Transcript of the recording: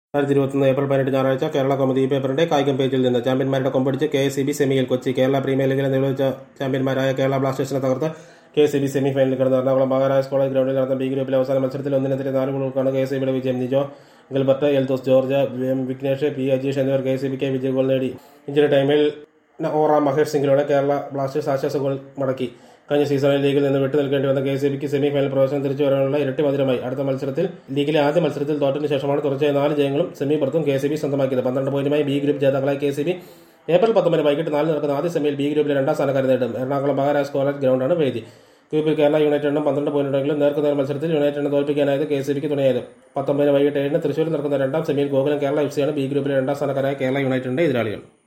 രണ്ടായിരത്തി ഇരുപത്തൊന്ന് ഏപ്രിൽ പതിനെട്ട് ഞായറാഴ്ച കേരള കൗമുദി പേപ്പറിന്റെ കായികം പേജിൽ നിന്ന് ചാമ്പ്യന്മാരുടെ കൊമ്പടിച്ച് കെ എസ് സി ബി സെമിയിൽ കൊച്ചി കേരള പ്രീമിയർ ലീഗിലെ നിരോധിച്ച ചാമ്പ്യന്മാരായ കേരള ബ്ലാസ്റ്റേഴ്സിനെ തകർത്ത് K S C B semi ഫൈനലിൽ കിടന്ന എറണാകുളം മഹാരാജ് കോളേജ് ഗ്രൗണ്ടിൽ നടന്ന ബി ഗ്രൂപ്പിലെ അവസാന മത്സരത്തിൽ ഒന്നിനെതിരെ നാല് ഗോളുകൾക്കാണ് കെ എസ് സി ബിയുടെ വിജയം നിജോ ഗിൽബർട്ട് എൽദോസ് ജോർജ് എം വിഘ്നേഷ് പി അജീഷ് എന്നിവർ കെ സി ബിക്ക് വിജയ ഗോൾ നേടി ഇഞ്ചുറി ടൈമിൽ ഓറ മഹേഷ് സിംഗിലൂടെ കേരള ബ്ലാസ്റ്റേഴ്സ് ആശ്വാസ ഗോൾ മടക്കി കഴിഞ്ഞ സീസണിൽ ലീഗിൽ നിന്ന് വിട്ടു നിൽക്കേണ്ടി വന്ന കെ സി ബിക്ക് സെമി ഫൈനൽ പ്രവേശനം തിരിച്ചു വരാനുള്ള ഇരട്ടി മധുരമായി അടുത്ത മത്സരത്തിൽ ലീഗിലെ ആദ്യ മത്സരത്തിൽ തോറ്റതിന് ശേഷമാണ് തുടർച്ചയായ നാല് ജയങ്ങളും സെമി പുറത്തും കെ സി ബി സ്വന്തമാക്കിയത് പന്ത്രണ്ട് പോയിന്റുമായി ബി ഗ്രൂപ്പ് ജേതാക്കളായ കെ സി ബി ഏപ്രിൽ പത്തൊമ്പതിന് വൈകിട്ട് നാല് നടക്കുന്ന ആദ്യ സെമിയിൽ ബി ഗ്രൂപ്പിലെ രണ്ടാം സ്ഥാനക്കാരെ നേടും എറണാകുളം മഹാരാജ് കോളേജ് ഗ്രൗണ്ടാണ് വേദി ഗ്രൂപ്പിൽ കേരള യുണൈറ്റഡിനും പന്ത്രണ്ട് പോയിന്റുണ്ടെങ്കിലും നേർക്കുനേർ മത്സരത്തിൽ യുണൈറ്റഡിനെ തോൽപ്പിക്കാനായത് കെ സി ബിക്ക് തുണയായത് പത്തൊമ്പതിന് വൈകിട്ട് ഏഴിന് തൃശ്ശൂരിൽ നടക്കുന്ന രണ്ടാം സെമിയിൽ ഗോകുലം കേരള എഫ് സിയാണ് ബി ഗ്രൂപ്പിലെ രണ്ടാം സ്ഥാനക്കാരായ കേരള യുണൈറ്റഡിന്റെ എതിരാളികൾ